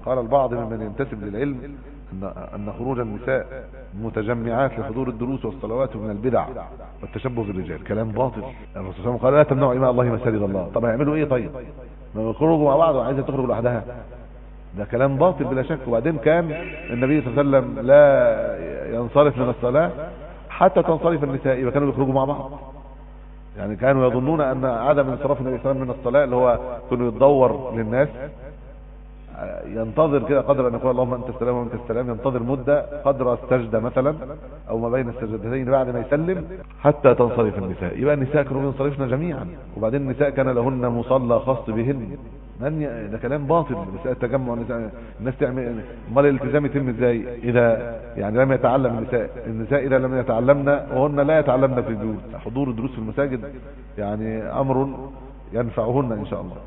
قال البعض ممن ينتسب للعلم أن, أن خروج النساء متجمعات لحضور الدروس والصلوات من البدع والتشبه بالرجال كلام باطل الرسول صلى الله عليه وسلم قال لا تمنعوا إماء الله مساجد الله طب هيعملوا ايه طيب ما يخرجوا مع بعض وعايزة تخرج لوحدها ده كلام باطل بلا شك وبعدين كان النبي صلى الله عليه وسلم لا ينصرف من الصلاة حتى تنصرف النساء يبقى كانوا يخرجوا مع بعض يعني كانوا يظنون ان عدم انصراف النبي صلى الله عليه وسلم من الصلاة اللي هو كانوا يتدور للناس ينتظر كده قدر ان يقول اللهم انت السلام وانت السلام ينتظر مدة قدر السجدة مثلا او ما بين السجدتين بعد ما يسلم حتى تنصرف النساء يبقى النساء كانوا ينصرفن جميعا وبعدين النساء كان لهن مصلى خاص بهن من ي... ده كلام باطل نساء التجمع النساء الناس تعمل امال الالتزام يتم ازاي اذا يعني لم يتعلم النساء النساء اذا لم يتعلمن وهن لا يتعلمن في الدروس حضور الدروس في المساجد يعني امر ينفعهن ان شاء الله